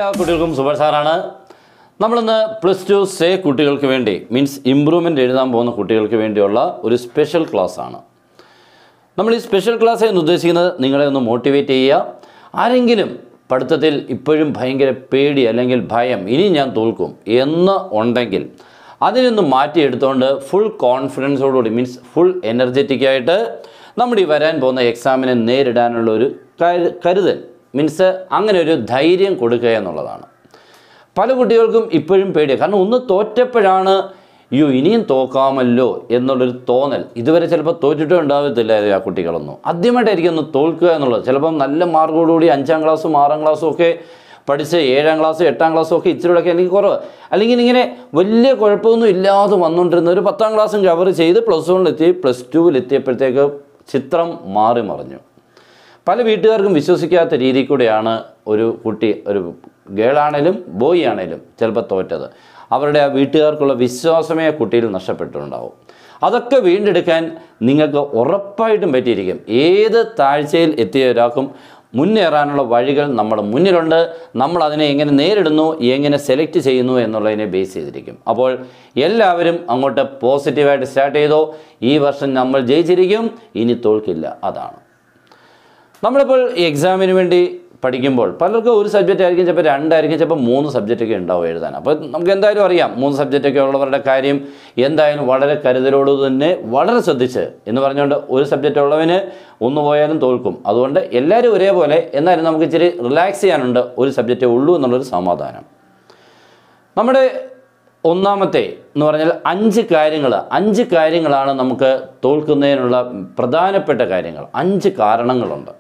കുട്ടികൾക്കും സുബർ സാറാണ് നമ്മളിന്ന് പ്ലസ് ടു സേ കുട്ടികൾക്ക് വേണ്ടി മീൻസ് ഇമ്പ്രൂവ്മെൻ്റ് എഴുതാൻ പോകുന്ന കുട്ടികൾക്ക് വേണ്ടിയുള്ള ഒരു സ്പെഷ്യൽ ക്ലാസ് ആണ് നമ്മൾ ഈ സ്പെഷ്യൽ ക്ലാസ് എന്ന് ഉദ്ദേശിക്കുന്നത് നിങ്ങളെ ഒന്ന് മോട്ടിവേറ്റ് ചെയ്യുക ആരെങ്കിലും പഠിത്തത്തിൽ ഇപ്പോഴും ഭയങ്കര പേടി അല്ലെങ്കിൽ ഭയം ഇനി ഞാൻ തോൽക്കും എന്ന് ഉണ്ടെങ്കിൽ അതിനൊന്ന് മാറ്റിയെടുത്തുകൊണ്ട് ഫുൾ കോൺഫിഡൻസോടുകൂടി മീൻസ് ഫുൾ എനർജറ്റിക് ആയിട്ട് നമ്മുടെ ഈ വരാൻ പോകുന്ന എക്സാമിനെ നേരിടാനുള്ള ഒരു കരു- കരുതൽ മീൻസ് അങ്ങനെ ഒരു ധൈര്യം കൊടുക്കുക എന്നുള്ളതാണ് പല കുട്ടികൾക്കും ഇപ്പോഴും പേടിയാണ് കാരണം ഒന്ന് തോറ്റപ്പോഴാണ് അയ്യോ ഇനിയും തോക്കാമല്ലോ എന്നുള്ളൊരു തോന്നൽ ഇതുവരെ ചിലപ്പോൾ തോറ്റിട്ടും ഉണ്ടാകത്തില്ല ആ കുട്ടികളൊന്നും ആദ്യമായിട്ടായിരിക്കും ഒന്ന് തോൽക്കുക എന്നുള്ളത് ചിലപ്പം നല്ല മാർക്കോടുകൂടി അഞ്ചാം ക്ലാസ്സും ആറാം ക്ലാസ്സും ഒക്കെ പഠിച്ച് ഏഴാം ക്ലാസ്സും എട്ടാം ക്ലാസ്സും ഒക്കെ ഇച്ചിരി ഒക്കെ അല്ലെങ്കിൽ കുറവ് അല്ലെങ്കിൽ ഇങ്ങനെ വലിയ കുഴപ്പമൊന്നും ഇല്ലാതെ വന്നുകൊണ്ടിരുന്ന ഒരു പത്താം ക്ലാസ്സും കവർ ചെയ്ത് പ്ലസ് വണ്ണിലെത്തി പ്ലസ് ടുവിലെത്തിയപ്പോഴത്തേക്ക് ചിത്രം മാറി മറിഞ്ഞു പല വീട്ടുകാർക്കും വിശ്വസിക്കാത്ത രീതിയിൽ കൂടെയാണ് ഒരു കുട്ടി ഒരു ഗേളാണേലും ബോയ് ആണേലും ചിലപ്പോൾ തോറ്റത് അവരുടെ ആ വീട്ടുകാർക്കുള്ള വിശ്വാസമേ ആ കുട്ടിയിൽ നഷ്ടപ്പെട്ടിട്ടുണ്ടാവും അതൊക്കെ വീണ്ടെടുക്കാൻ നിങ്ങൾക്ക് ഉറപ്പായിട്ടും പറ്റിയിരിക്കും ഏത് താഴ്ചയിൽ എത്തിയ ഒരാൾക്കും മുന്നേറാനുള്ള വഴികൾ നമ്മുടെ മുന്നിലുണ്ട് നമ്മൾ അതിനെ എങ്ങനെ നേരിടുന്നു എങ്ങനെ സെലക്ട് ചെയ്യുന്നു എന്നുള്ളതിനെ ബേസ് ചെയ്തിരിക്കും അപ്പോൾ എല്ലാവരും അങ്ങോട്ട് പോസിറ്റീവായിട്ട് സ്റ്റാർട്ട് ചെയ്തോ ഈ വർഷം നമ്മൾ ജയിച്ചിരിക്കും ഇനി തോൽക്കില്ല അതാണ് നമ്മളിപ്പോൾ ഈ എക്സാമിന് വേണ്ടി പഠിക്കുമ്പോൾ പലർക്കും ഒരു സബ്ജക്റ്റ് ആയിരിക്കും ചിലപ്പോൾ രണ്ടായിരിക്കും ചിലപ്പോൾ മൂന്ന് സബ്ജക്റ്റൊക്കെ ഉണ്ടാവും എഴുതാൻ അപ്പോൾ നമുക്ക് എന്തായാലും അറിയാം മൂന്ന് സബ്ജക്റ്റൊക്കെ ഉള്ളവരുടെ കാര്യം എന്തായാലും വളരെ കരുതലോട് തന്നെ വളരെ ശ്രദ്ധിച്ച് എന്ന് പറഞ്ഞുകൊണ്ട് ഒരു സബ്ജക്റ്റ് ഉള്ളവന് ഒന്ന് പോയാലും തോൽക്കും അതുകൊണ്ട് എല്ലാവരും ഒരേപോലെ എന്നാലും നമുക്ക് ഇച്ചിരി റിലാക്സ് ചെയ്യാനുണ്ട് ഒരു സബ്ജക്റ്റേ ഉള്ളൂ എന്നുള്ളൊരു സമാധാനം നമ്മുടെ ഒന്നാമത്തെ എന്ന് പറഞ്ഞാൽ അഞ്ച് കാര്യങ്ങൾ അഞ്ച് കാര്യങ്ങളാണ് നമുക്ക് തോൽക്കുന്നതിനുള്ള പ്രധാനപ്പെട്ട കാര്യങ്ങൾ അഞ്ച് കാരണങ്ങളുണ്ട്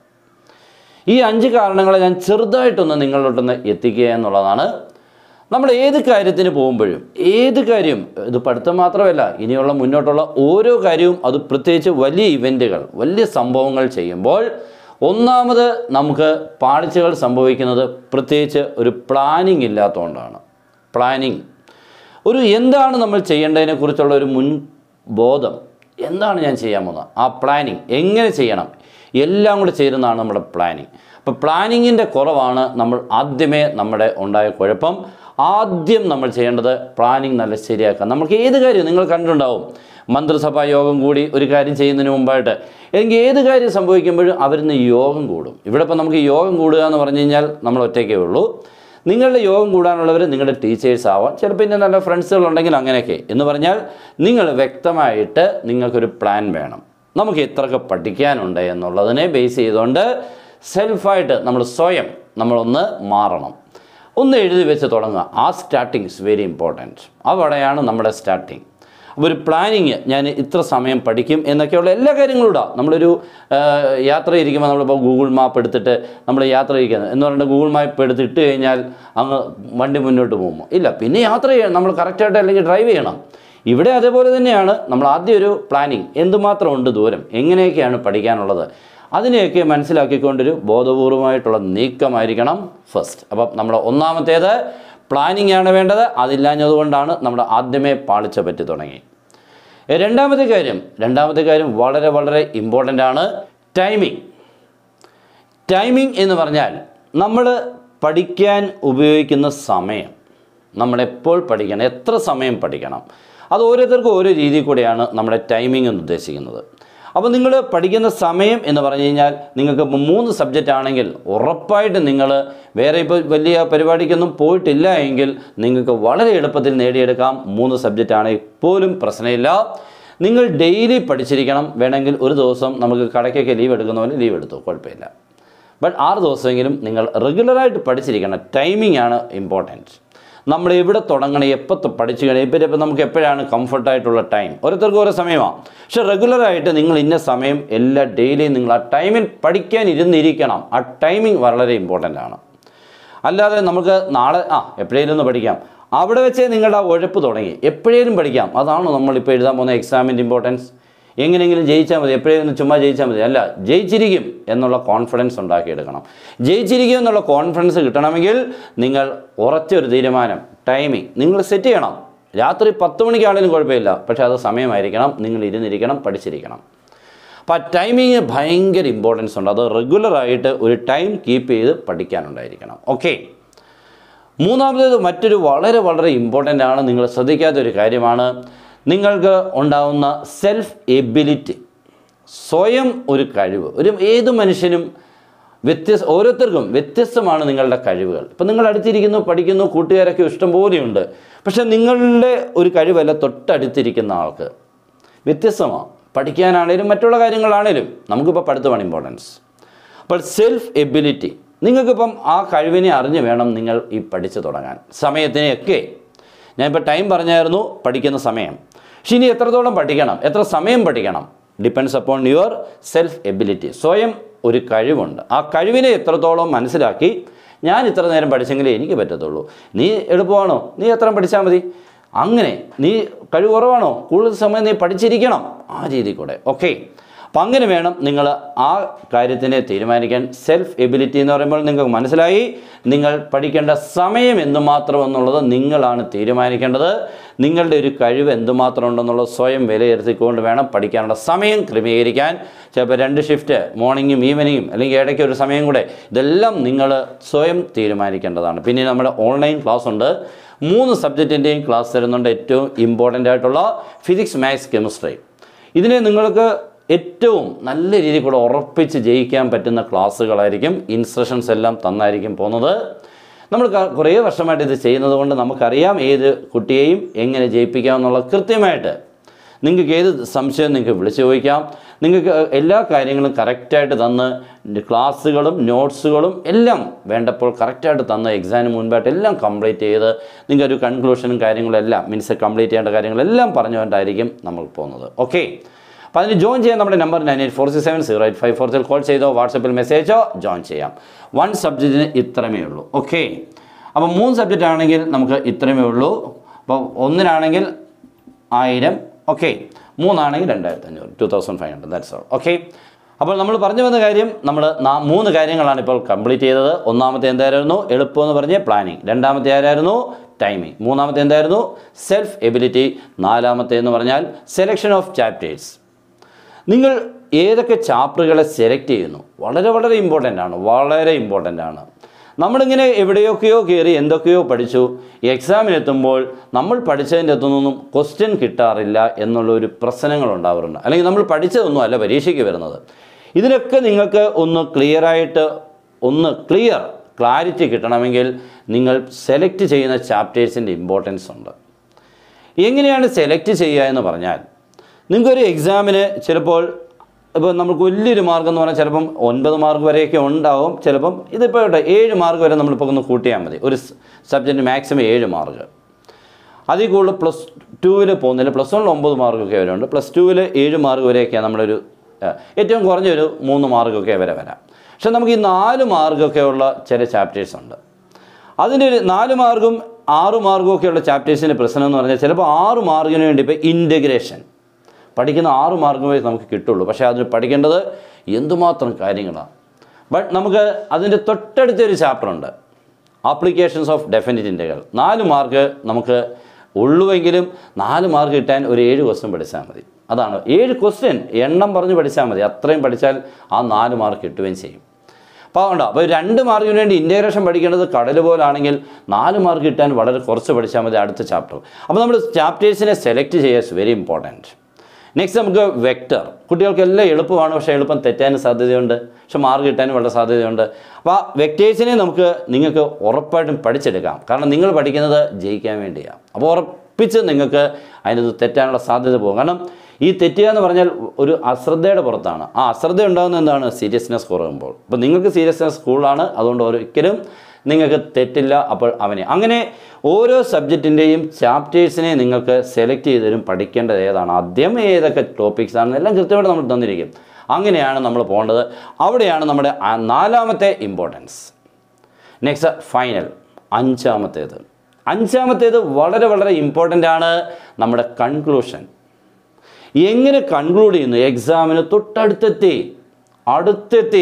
ഈ അഞ്ച് കാരണങ്ങളെ ഞാൻ ചെറുതായിട്ടൊന്ന് നിങ്ങളിലോട്ടൊന്ന് എത്തിക്കുക എന്നുള്ളതാണ് നമ്മൾ ഏത് കാര്യത്തിന് പോകുമ്പോഴും ഏത് കാര്യം ഇത് പഠിത്തം മാത്രമല്ല ഇനിയുള്ള മുന്നോട്ടുള്ള ഓരോ കാര്യവും അത് പ്രത്യേകിച്ച് വലിയ ഇവൻറ്റുകൾ വലിയ സംഭവങ്ങൾ ചെയ്യുമ്പോൾ ഒന്നാമത് നമുക്ക് പാളിച്ചകൾ സംഭവിക്കുന്നത് പ്രത്യേകിച്ച് ഒരു പ്ലാനിങ് ഇല്ലാത്തതുകൊണ്ടാണ് പ്ലാനിങ് ഒരു എന്താണ് നമ്മൾ ചെയ്യേണ്ടതിനെക്കുറിച്ചുള്ള ഒരു മുൻ ബോധം എന്താണ് ഞാൻ ചെയ്യാൻ പോകുന്നത് ആ പ്ലാനിങ് എങ്ങനെ ചെയ്യണം എല്ലാം കൂടെ ചേരുന്നതാണ് നമ്മുടെ പ്ലാനിങ് അപ്പോൾ പ്ലാനിങ്ങിൻ്റെ കുറവാണ് നമ്മൾ ആദ്യമേ നമ്മുടെ ഉണ്ടായ കുഴപ്പം ആദ്യം നമ്മൾ ചെയ്യേണ്ടത് പ്ലാനിങ് നല്ല ശരിയാക്കുക നമുക്ക് ഏത് കാര്യം നിങ്ങൾ കണ്ടിട്ടുണ്ടാവും മന്ത്രിസഭാ യോഗം കൂടി ഒരു കാര്യം ചെയ്യുന്നതിന് മുമ്പായിട്ട് എനിക്ക് ഏത് കാര്യം സംഭവിക്കുമ്പോഴും അവരിന്ന് യോഗം കൂടും ഇവിടെ ഇപ്പോൾ നമുക്ക് യോഗം കൂടുക എന്ന് പറഞ്ഞു കഴിഞ്ഞാൽ നമ്മൾ ഒറ്റയ്ക്കേ ഉള്ളൂ നിങ്ങളുടെ യോഗം കൂടാനുള്ളവർ നിങ്ങളുടെ ടീച്ചേഴ്സ് ആവാം ചിലപ്പോൾ ഇന്ന നല്ല ഫ്രണ്ട്സുകളുണ്ടെങ്കിൽ അങ്ങനെയൊക്കെ എന്ന് പറഞ്ഞാൽ നിങ്ങൾ വ്യക്തമായിട്ട് നിങ്ങൾക്കൊരു പ്ലാൻ വേണം നമുക്ക് എത്രയൊക്കെ പഠിക്കാനുണ്ട് എന്നുള്ളതിനെ ബേസ് ചെയ്തുകൊണ്ട് സെൽഫായിട്ട് നമ്മൾ സ്വയം നമ്മളൊന്ന് മാറണം ഒന്ന് എഴുതി വെച്ച് തുടങ്ങുക ആ സ്റ്റാർട്ടിങ് ഇസ് വെരി ഇമ്പോർട്ടൻറ്റ് അവിടെയാണ് നമ്മുടെ സ്റ്റാർട്ടിങ് അപ്പോൾ ഒരു പ്ലാനിങ് ഞാൻ ഇത്ര സമയം പഠിക്കും എന്നൊക്കെയുള്ള എല്ലാ കാര്യങ്ങളും ഇടാം നമ്മളൊരു ആ, യാത്ര ഇരിക്കുമ്പോൾ നമ്മളിപ്പോൾ ഗൂഗിൾ മാപ്പ് എടുത്തിട്ട് നമ്മൾ യാത്ര ഇരിക്കുന്നത് എന്ന് പറഞ്ഞിട്ട് ഗൂഗിൾ മാപ്പ് എടുത്ത് ഇട്ട് കഴിഞ്ഞാൽ അങ്ങ് വണ്ടി മുന്നോട്ട് പോകുമോ ഇല്ല പിന്നെ യാത്ര ചെയ്യണം നമ്മൾ കറക്റ്റായിട്ട് അല്ലെങ്കിൽ ഡ്രൈവ് ചെയ്യണം ഇവിടെ അതേപോലെ തന്നെയാണ് നമ്മൾ ആദ്യം ഒരു പ്ലാനിങ് എന്തുമാത്രം ഉണ്ട് ദൂരം എങ്ങനെയൊക്കെയാണ് പഠിക്കാനുള്ളത് അതിനെയൊക്കെ മനസ്സിലാക്കിക്കൊണ്ടൊരു ബോധപൂർവമായിട്ടുള്ള നീക്കമായിരിക്കണം ഫസ്റ്റ് അപ്പം നമ്മുടെ ഒന്നാമത്തേത് പ്ലാനിങ് ആണ് വേണ്ടത് അതില്ലാഞ്ഞതുകൊണ്ടാണ് നമ്മുടെ ആദ്യമേ പാളിച്ച പറ്റി തുടങ്ങി രണ്ടാമത്തെ കാര്യം രണ്ടാമത്തെ കാര്യം വളരെ വളരെ ഇമ്പോർട്ടൻ്റ് ആണ് ടൈമിംഗ് ടൈമിംഗ് എന്ന് പറഞ്ഞാൽ നമ്മൾ പഠിക്കാൻ ഉപയോഗിക്കുന്ന സമയം നമ്മൾ എപ്പോൾ പഠിക്കണം എത്ര സമയം പഠിക്കണം അത് ഓരോരുത്തർക്കും ഓരോ രീതിയിൽ കൂടെയാണ് നമ്മുടെ ടൈമിംഗ് എന്ന് ഉദ്ദേശിക്കുന്നത് അപ്പോൾ നിങ്ങൾ പഠിക്കുന്ന സമയം എന്ന് പറഞ്ഞു കഴിഞ്ഞാൽ നിങ്ങൾക്ക് ഇപ്പോൾ മൂന്ന് സബ്ജക്റ്റ് ആണെങ്കിൽ ഉറപ്പായിട്ടും നിങ്ങൾ വേറെ ഇപ്പോൾ വലിയ പരിപാടിക്കൊന്നും പോയിട്ടില്ല എങ്കിൽ നിങ്ങൾക്ക് വളരെ എളുപ്പത്തിൽ നേടിയെടുക്കാം മൂന്ന് സബ്ജക്റ്റ് ആണെങ്കിൽ പോലും പ്രശ്നമില്ല നിങ്ങൾ ഡെയിലി പഠിച്ചിരിക്കണം വേണമെങ്കിൽ ഒരു ദിവസം നമുക്ക് കടയ്ക്കൊക്കെ ലീവ് എടുക്കുന്ന പോലെ ലീവ് എടുത്തു കുഴപ്പമില്ല ബട്ട് ആറ് ദിവസമെങ്കിലും നിങ്ങൾ റെഗുലറായിട്ട് പഠിച്ചിരിക്കണം ടൈമിംഗ് ആണ് ഇമ്പോർട്ടൻറ്റ് നമ്മൾ എവിടെ തുടങ്ങണം എപ്പോൾ തൊ- പഠിച്ചു കഴിഞ്ഞാൽ ഇപ്പം ഇപ്പം നമുക്ക് എപ്പോഴാണ് കംഫർട്ടായിട്ടുള്ള ടൈം ഓരോരുത്തർക്കും ഓരോ സമയമാണ് പക്ഷേ റെഗുലറായിട്ട് നിങ്ങൾ ഇന്ന സമയം എല്ലാ ഡെയിലിയും നിങ്ങൾ ആ ടൈമിൽ പഠിക്കാൻ ഇരുന്നിരിക്കണം ആ ടൈമിംഗ് വളരെ ഇമ്പോർട്ടൻ്റ് ആണ് അല്ലാതെ നമുക്ക് നാളെ ആ എപ്പോഴേലും ഒന്ന് പഠിക്കാം അവിടെ വെച്ചേ നിങ്ങളുടെ ആ ഉഴപ്പ് തുടങ്ങി എപ്പോഴേലും പഠിക്കാം അതാണോ നമ്മളിപ്പോൾ എഴുതാൻ പോകുന്ന എക്സാമിൻ്റെ ഇമ്പോർട്ടൻസ് എങ്ങനെയെങ്കിലും ജയിച്ചാൽ മതി എപ്പോഴേലും ഒന്ന് ചുമ്മാ ജയിച്ചാൽ മതി അല്ല ജയിച്ചിരിക്കും എന്നുള്ള കോൺഫിഡൻസ് ഉണ്ടാക്കിയെടുക്കണം ജയിച്ചിരിക്കും എന്നുള്ള കോൺഫിഡൻസ് കിട്ടണമെങ്കിൽ നിങ്ങൾ ഉറച്ചൊരു തീരുമാനം ടൈമിംഗ് നിങ്ങൾ സെറ്റ് ചെയ്യണം രാത്രി പത്ത് മണിക്കാണെങ്കിലും കുഴപ്പമില്ല പക്ഷേ അത് സമയമായിരിക്കണം നിങ്ങൾ ഇരുന്നിരിക്കണം പഠിച്ചിരിക്കണം അപ്പോൾ ആ ടൈമിങ് ഭയങ്കര ഇമ്പോർട്ടൻസ് ഉണ്ട് അത് റെഗുലറായിട്ട് ഒരു ടൈം കീപ്പ് ചെയ്ത് പഠിക്കാനുണ്ടായിരിക്കണം ഓക്കെ മൂന്നാമത്തേത് മറ്റൊരു വളരെ വളരെ ഇമ്പോർട്ടൻ്റ് ആണ് നിങ്ങൾ ശ്രദ്ധിക്കാത്ത ഒരു കാര്യമാണ് നിങ്ങൾക്ക് ഉണ്ടാവുന്ന സെൽഫ് എബിലിറ്റി സ്വയം ഒരു കഴിവ് ഒരു ഏത് മനുഷ്യനും വ്യത്യസ്ത ഓരോരുത്തർക്കും വ്യത്യസ്തമാണ് നിങ്ങളുടെ കഴിവുകൾ ഇപ്പം നിങ്ങൾ അടുത്തിരിക്കുന്നു പഠിക്കുന്നു കൂട്ടുകാരൊക്കെ ഇഷ്ടം പോലെയുണ്ട് പക്ഷെ നിങ്ങളുടെ ഒരു കഴിവല്ല തൊട്ടടുത്തിരിക്കുന്ന ആൾക്ക് വ്യത്യസ്തമാണ് പഠിക്കാനാണേലും മറ്റുള്ള കാര്യങ്ങളാണേലും നമുക്കിപ്പോൾ പഠിത്തമാണ് ഇമ്പോർട്ടൻസ് അപ്പോൾ സെൽഫ് എബിലിറ്റി നിങ്ങൾക്കിപ്പം ആ കഴിവിനെ അറിഞ്ഞ് വേണം നിങ്ങൾ ഈ പഠിച്ചു തുടങ്ങാൻ സമയത്തിനെയൊക്കെ ഞാനിപ്പോൾ ടൈം പറഞ്ഞായിരുന്നു പഠിക്കുന്ന സമയം പക്ഷെ ഇനി എത്രത്തോളം പഠിക്കണം എത്ര സമയം പഠിക്കണം depends upon your self ability സ്വയം ഒരു കഴിവുണ്ട് ആ കഴിവിനെ എത്രത്തോളം മനസ്സിലാക്കി ഞാൻ ഇത്ര നേരം പഠിച്ചെങ്കിലേ എനിക്ക് പറ്റത്തുള്ളൂ നീ എളുപ്പമാണോ നീ എത്ര പഠിച്ചാൽ മതി അങ്ങനെ നീ കഴിവ് കുറവാണോ കൂടുതൽ സമയം നീ പഠിച്ചിരിക്കണം ആ രീതി കൂടെ ഓക്കെ അപ്പം അങ്ങനെ വേണം നിങ്ങൾ ആ കാര്യത്തിനെ തീരുമാനിക്കാൻ സെൽഫ് എബിലിറ്റി എന്ന് പറയുമ്പോൾ നിങ്ങൾക്ക് മനസ്സിലായി നിങ്ങൾ പഠിക്കേണ്ട സമയം എന്തുമാത്രം എന്നുള്ളത് നിങ്ങളാണ് തീരുമാനിക്കേണ്ടത് നിങ്ങളുടെ ഒരു കഴിവ് എന്തുമാത്രം ഉണ്ടെന്നുള്ളത് സ്വയം വിലയിരുത്തിക്കൊണ്ട് വേണം പഠിക്കാനുള്ള സമയം ക്രമീകരിക്കാൻ ചിലപ്പോൾ രണ്ട് ഷിഫ്റ്റ് മോർണിംഗും ഈവനിങ്ങും അല്ലെങ്കിൽ ഇടയ്ക്ക് ഒരു സമയം കൂടെ ഇതെല്ലാം നിങ്ങൾ സ്വയം തീരുമാനിക്കേണ്ടതാണ് പിന്നെ നമ്മുടെ ഓൺലൈൻ ക്ലാസ് ഉണ്ട് മൂന്ന് സബ്ജക്റ്റിൻ്റെയും ക്ലാസ് തരുന്നുണ്ട് ഏറ്റവും ഇമ്പോർട്ടൻ്റ് ആയിട്ടുള്ള ഫിസിക്സ് മാത്സ് കെമിസ്ട്രി ഇതിനെ നിങ്ങൾക്ക് ഏറ്റവും നല്ല രീതിയിൽ കൂടെ ഉറപ്പിച്ച് ജയിക്കാൻ പറ്റുന്ന ക്ലാസ്സുകളായിരിക്കും ഇൻസ്ട്രക്ഷൻസ് എല്ലാം തന്നായിരിക്കും പോകുന്നത് നമ്മൾ ക- കുറേ വർഷമായിട്ട് ഇത് ചെയ്യുന്നത് കൊണ്ട് നമുക്കറിയാം ഏത് കുട്ടിയെയും എങ്ങനെ ജയിപ്പിക്കാമെന്നുള്ള കൃത്യമായിട്ട് നിങ്ങൾക്ക് ഏത് സംശയം നിങ്ങൾക്ക് വിളിച്ചു ചോദിക്കാം നിങ്ങൾക്ക് എല്ലാ കാര്യങ്ങളും കറക്റ്റായിട്ട് തന്ന് ക്ലാസ്സുകളും നോട്ട്സുകളും എല്ലാം വേണ്ടപ്പോൾ കറക്റ്റായിട്ട് തന്ന് എക്സാമിന് മുൻപായിട്ട് എല്ലാം കംപ്ലീറ്റ് ചെയ്ത് നിങ്ങൾക്ക് ഒരു കൺക്ലൂഷനും കാര്യങ്ങളും എല്ലാം മീൻസ് കംപ്ലീറ്റ് ചെയ്യേണ്ട കാര്യങ്ങളെല്ലാം പറഞ്ഞുകൊണ്ടായിരിക്കും നമ്മൾ പോകുന്നത് ഓക്കെ അപ്പോൾ അതിന് ജോയിൻ ചെയ്യാൻ നമ്മുടെ number nine eight four six seven zero eight five four call ചെയ്തോ വാട്സപ്പിൽ മെസ്സേജോ ജോയിൻ ചെയ്യാം വൺ സബ്ജക്റ്റിന് ഇത്രമേ ഉള്ളൂ ഓക്കെ അപ്പോൾ മൂന്ന് സബ്ജക്റ്റ് ആണെങ്കിൽ നമുക്ക് ഇത്രമേ ഉള്ളൂ അപ്പോൾ ഒന്നിനാണെങ്കിൽ ആയിരം ഓക്കെ മൂന്നാണെങ്കിൽ രണ്ടായിരത്തി അഞ്ഞൂറ് two thousand five hundred that's all okay അപ്പോൾ നമ്മൾ പറഞ്ഞു വന്ന കാര്യം നമ്മൾ നാ- മൂന്ന് കാര്യങ്ങളാണ് ഇപ്പോൾ കംപ്ലീറ്റ് ചെയ്തത് ഒന്നാമത്തെ എന്തായിരുന്നു എളുപ്പം എന്ന് പറഞ്ഞ് പ്ലാനിങ് രണ്ടാമത്തെ ആരായിരുന്നു ടൈമിംഗ് മൂന്നാമത്തെ എന്തായിരുന്നു സെൽഫ് എബിലിറ്റി നാലാമത്തെ എന്ന് പറഞ്ഞാൽ സെലക്ഷൻ ഓഫ് ചാപ്റ്റേഴ്സ് നിങ്ങൾ ഏതൊക്കെ ചാപ്റ്ററുകളെ സെലക്ട് ചെയ്യുന്നു വളരെ വളരെ ഇമ്പോർട്ടൻ്റ് ആണ് വളരെ ഇമ്പോർട്ടൻ്റ് ആണ് നമ്മളിങ്ങനെ എവിടെയൊക്കെയോ കയറി എന്തൊക്കെയോ പഠിച്ചു എക്സാമിനെത്തുമ്പോൾ നമ്മൾ പഠിച്ചതിൻ്റെ അകത്തുനിന്നും ക്വസ്റ്റ്യൻ കിട്ടാറില്ല എന്നുള്ള ഒരു പ്രശ്നങ്ങൾ ഉണ്ടാവാറുണ്ട് അല്ലെങ്കിൽ നമ്മൾ പഠിച്ചതൊന്നും അല്ല പരീക്ഷയ്ക്ക് വരുന്നത് ഇതിനൊക്കെ നിങ്ങൾക്ക് ഒന്ന് ക്ലിയറായിട്ട് ഒന്ന് ക്ലിയർ ക്ലാരിറ്റി കിട്ടണമെങ്കിൽ നിങ്ങൾ സെലക്ട് ചെയ്യുന്ന ചാപ്റ്റേഴ്സിൻ്റെ ഇമ്പോർട്ടൻസ് ഉണ്ട് എങ്ങനെയാണ് സെലക്ട് ചെയ്യുക എന്ന് പറഞ്ഞാൽ നിങ്ങൾക്കൊരു എക്സാമിന് ചിലപ്പോൾ ഇപ്പോൾ നമുക്ക് വലിയൊരു മാർക്ക് എന്ന് പറഞ്ഞാൽ ചിലപ്പം ഒൻപത് മാർക്ക് വരെയൊക്കെ ഉണ്ടാവും ചിലപ്പം ഇതിപ്പോൾ ഇവിടെ ഏഴ് മാർക്ക് വരെ നമ്മളിപ്പോൾ ഒന്ന് കൂട്ടിയാൽ മതി ഒരു സബ്ജക്റ്റ് മാക്സിമം ഏഴ് മാർക്ക് അതിൽ കൂടുതൽ പ്ലസ് ടുവിൽ പോകുന്നില്ല പ്ലസ് വണ്ണിൽ ഒമ്പത് മാർക്കൊക്കെ വരുന്നുണ്ട് പ്ലസ് ടുവിൽ ഏഴ് മാർക്ക് വരെയൊക്കെയാണ് നമ്മളൊരു ആ, ഏറ്റവും കുറഞ്ഞൊരു മൂന്ന് മാർക്കൊക്കെ വരെ വരാം പക്ഷെ നമുക്ക് ഈ നാല് മാർക്കൊക്കെ ഉള്ള ചില ചാപ്റ്റേഴ്സ് ഉണ്ട് അതിൻ്റെ ഒരു നാല് മാർക്കും ആറ് മാർക്കും ഒക്കെയുള്ള ചാപ്റ്റേഴ്സിൻ്റെ പ്രശ്നം എന്ന് പറഞ്ഞാൽ ചിലപ്പോൾ ആറ് മാർക്കിന് വേണ്ടി ഇപ്പോൾ ഇൻറ്റഗ്രേഷൻ പഠിക്കുന്ന ആറ് മാർക്കുമേ നമുക്ക് കിട്ടുള്ളൂ പക്ഷേ അതിന് പഠിക്കേണ്ടത് എന്തുമാത്രം കാര്യങ്ങളാണ് ബട്ട് നമുക്ക് അതിൻ്റെ തൊട്ടടുത്തൊരു ചാപ്റ്റർ ഉണ്ട് ആപ്ലിക്കേഷൻസ് ഓഫ് ഡെഫിനിറ്റ് ഇൻ്റഗ്രൽ നാല് മാർക്ക് നമുക്ക് ഉള്ളുവെങ്കിലും നാല് മാർക്ക് കിട്ടാൻ ഒരു ഏഴ് ക്വസ്റ്റ്യൻ പഠിച്ചാൽ മതി അതാണ് ഏഴ് ക്വസ്റ്റ്യൻ എണ്ണം പറഞ്ഞ് പഠിച്ചാൽ മതി അത്രയും പഠിച്ചാൽ ആ നാല് മാർക്ക് കിട്ടുകയും ചെയ്യും അപ്പോൾ അതുകൊണ്ട് അപ്പോൾ രണ്ട് മാർക്കിന് വേണ്ടി ഇൻറ്റഗ്രേഷൻ പഠിക്കേണ്ടത് കടൽ പോലാണെങ്കിൽ നാല് മാർക്ക് കിട്ടാൻ വളരെ കുറച്ച് പഠിച്ചാൽ മതി അടുത്ത ചാപ്റ്റർ അപ്പോൾ നമ്മൾ ചാപ്റ്റേഴ്സിനെ സെലക്ട് ചെയ്യുക ഇസ് വെരി ഇമ്പോർട്ടൻറ്റ് നെക്സ്റ്റ് നമുക്ക് വെക്റ്റർ കുട്ടികൾക്കെല്ലാം എളുപ്പമാണ് പക്ഷേ എളുപ്പം തെറ്റാനും സാധ്യതയുണ്ട് പക്ഷെ മാർക്ക് കിട്ടാനും വളരെ സാധ്യതയുണ്ട് അപ്പോൾ ആ വെക്റ്റേഴ്സിനെ നമുക്ക് നിങ്ങൾക്ക് ഉറപ്പായിട്ടും പഠിച്ചെടുക്കാം കാരണം നിങ്ങൾ പഠിക്കുന്നത് ജയിക്കാൻ വേണ്ടിയാണ് അപ്പോൾ ഉറപ്പിച്ച് നിങ്ങൾക്ക് അതിനത് തെറ്റാനുള്ള സാധ്യത പോകും കാരണം ഈ തെറ്റുക എന്ന് പറഞ്ഞാൽ ഒരു അശ്രദ്ധയുടെ പുറത്താണ് ആ അശ്രദ്ധ ഉണ്ടാകുന്നത് എന്താണ് സീരിയസ്നെസ് കുറയുമ്പോൾ അപ്പോൾ നിങ്ങൾക്ക് സീരിയസ്നെസ് കൂടുതലാണ് അതുകൊണ്ട് ഒരിക്കലും നിങ്ങൾക്ക് തെറ്റില്ല അപ്പോൾ അവനെ അങ്ങനെ ഓരോ സബ്ജക്റ്റിൻ്റെയും ചാപ്റ്റേഴ്സിനെ നിങ്ങൾക്ക് സെലക്ട് ചെയ്തരും പഠിക്കേണ്ടത് ഏതാണ് ആദ്യം ഏതൊക്കെ ടോപ്പിക്സ് ആണെന്ന് എല്ലാം കൃത്യമായിട്ട് നമ്മൾ തന്നിരിക്കും അങ്ങനെയാണ് നമ്മൾ പോകേണ്ടത് അവിടെയാണ് നമ്മുടെ ആ നാലാമത്തെ ഇമ്പോർട്ടൻസ് നെക്സ്റ്റ് ഫൈനൽ അഞ്ചാമത്തേത് അഞ്ചാമത്തേത് വളരെ വളരെ ഇമ്പോർട്ടൻ്റ് ആണ് നമ്മുടെ കൺക്ലൂഷൻ എങ്ങനെ കൺക്ലൂഡ് ചെയ്യുന്നു എക്സാമിന് തൊട്ടടുത്തെത്തി അടുത്തെത്തി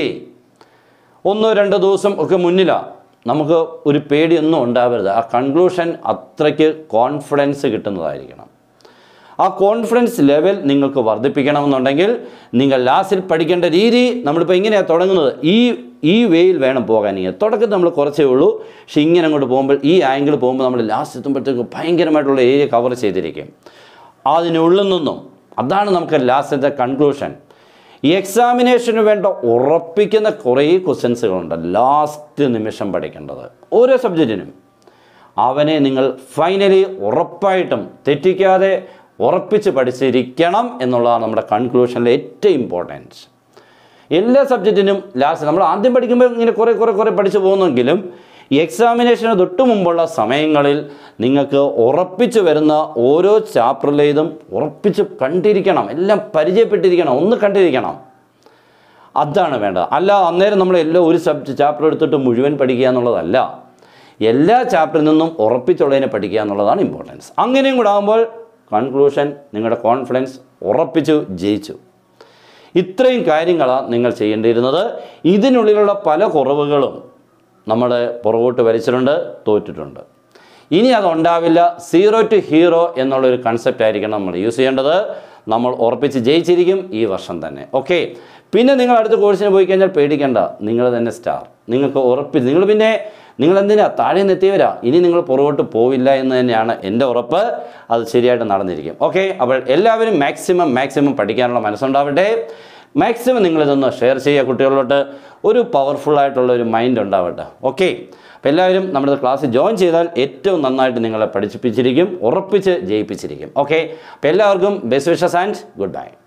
ഒന്നോ രണ്ടോ ദിവസം ഒക്കെ മുന്നിലാണ് നമുക്ക് ഒരു പേടിയൊന്നും ഉണ്ടാവരുത് ആ കൺക്ലൂഷൻ അത്രയ്ക്ക് കോൺഫിഡൻസ് കിട്ടുന്നതായിരിക്കണം ആ കോൺഫിഡൻസ് ലെവൽ നിങ്ങൾക്ക് വർദ്ധിപ്പിക്കണമെന്നുണ്ടെങ്കിൽ നിങ്ങൾ ലാസ്റ്റിൽ പഠിക്കേണ്ട രീതി നമ്മളിപ്പോൾ ഇങ്ങനെയാണ് തുടങ്ങുന്നത് ഈ ഈ വേയിൽ വേണം പോകാൻ ഇങ്ങനെ തുടക്കത്തിൽ നമ്മൾ കുറച്ചേ ഉള്ളൂ പക്ഷെ ഇങ്ങനെ അങ്ങോട്ട് പോകുമ്പോൾ ഈ ആംഗിൾ പോകുമ്പോൾ നമ്മൾ ലാസ്റ്റ് എത്തുമ്പോഴത്തേക്ക് ഭയങ്കരമായിട്ടുള്ള ഏരിയ കവർ ചെയ്തിരിക്കും അതിനുള്ളിൽ നിന്നും അതാണ് നമുക്ക് ലാസ്റ്റത്തെ കൺക്ലൂഷൻ ഈ എക്സാമിനേഷന് വേണ്ട ഉറപ്പിക്കുന്ന കുറേ ക്വസ്റ്റ്യൻസുകളുണ്ട് ലാസ്റ്റ് നിമിഷം പഠിക്കേണ്ടത് ഓരോ സബ്ജക്റ്റിനും അവനെ നിങ്ങൾ ഫൈനലി ഉറപ്പായിട്ടും തെറ്റിക്കാതെ ഉറപ്പിച്ച് പഠിച്ചിരിക്കണം എന്നുള്ളതാണ് നമ്മുടെ കൺക്ലൂഷനിലെ ഏറ്റവും ഇമ്പോർട്ടൻസ് എല്ലാ സബ്ജക്റ്റിനും ലാസ്റ്റ് നമ്മൾ ആദ്യം പഠിക്കുമ്പോൾ ഇങ്ങനെ കുറേ കുറേ കുറേ പഠിച്ചു പോകുന്നെങ്കിലും ഈ എക്സാമിനേഷന് തൊട്ട് മുമ്പുള്ള സമയങ്ങളിൽ നിങ്ങൾക്ക് ഉറപ്പിച്ച് വരുന്ന ഓരോ ചാപ്റ്ററിലേതും ഉറപ്പിച്ച് കണ്ടിരിക്കണം എല്ലാം പരിചയപ്പെട്ടിരിക്കണം ഒന്ന് കണ്ടിരിക്കണം അതാണ് വേണ്ടത് അല്ല അന്നേരം നമ്മൾ എല്ലാ ഒരു സബ്ജക്ട് ചാപ്റ്റർ എടുത്തിട്ട് മുഴുവൻ പഠിക്കുക എന്നുള്ളതല്ല എല്ലാ ചാപ്റ്ററിൽ നിന്നും ഉറപ്പിച്ചുള്ളതിനെ പഠിക്കുക എന്നുള്ളതാണ് ഇമ്പോർട്ടൻസ് അങ്ങനെയും കൂടെ ആകുമ്പോൾ കൺക്ലൂഷൻ നിങ്ങളുടെ കോൺഫിഡൻസ് ഉറപ്പിച്ചു ജയിച്ചു ഇത്രയും കാര്യങ്ങളാണ് നിങ്ങൾ ചെയ്യേണ്ടിയിരുന്നത് ഇതിനുള്ളിലുള്ള പല കുറവുകളും നമ്മൾ പുറകോട്ട് വലിച്ചിട്ടുണ്ട് തോറ്റിട്ടുണ്ട് ഇനി അതുണ്ടാവില്ല സീറോ ടു ഹീറോ എന്നുള്ളൊരു കൺസെപ്റ്റ് ആയിരിക്കണം നമ്മൾ യൂസ് ചെയ്യേണ്ടത് നമ്മൾ ഉറപ്പിച്ച് ജയിച്ചിരിക്കും ഈ വർഷം തന്നെ ഓക്കെ പിന്നെ നിങ്ങൾ അടുത്ത കോഴ്സിന് പോയി കഴിഞ്ഞാൽ പേടിക്കേണ്ട നിങ്ങൾ തന്നെ സ്റ്റാർ നിങ്ങൾക്ക് ഉറപ്പിച്ച് നിങ്ങൾ പിന്നെ നിങ്ങൾ എന്തിനാ താഴെ നിന്ന് എത്തിയവരാ ഇനി നിങ്ങൾ പുറകോട്ട് പോവില്ല എന്ന് തന്നെയാണ് എൻ്റെ ഉറപ്പ് അത് ശരിയായിട്ട് നടന്നിരിക്കും ഓക്കെ അപ്പോൾ എല്ലാവരും മാക്സിമം മാക്സിമം പഠിക്കാനുള്ള മനസ്സുണ്ടാവട്ടെ മാക്സിമം നിങ്ങളിതൊന്ന് ഷെയർ ചെയ്യുക കുട്ടികളിലോട്ട് ഒരു പവർഫുൾ ആയിട്ടുള്ള ഒരു മൈൻഡ് ഉണ്ടാവട്ടെ ഓക്കെ അപ്പോൾ എല്ലാവരും നമ്മുടെ ക്ലാസ് ജോയിൻ ചെയ്താൽ ഏറ്റവും നന്നായിട്ട് നിങ്ങളെ പഠിപ്പിച്ചിരിക്കും ഉറപ്പിച്ച് ജയിപ്പിച്ചിരിക്കും ഓക്കെ അപ്പോൾ എല്ലാവർക്കും best wishes and good by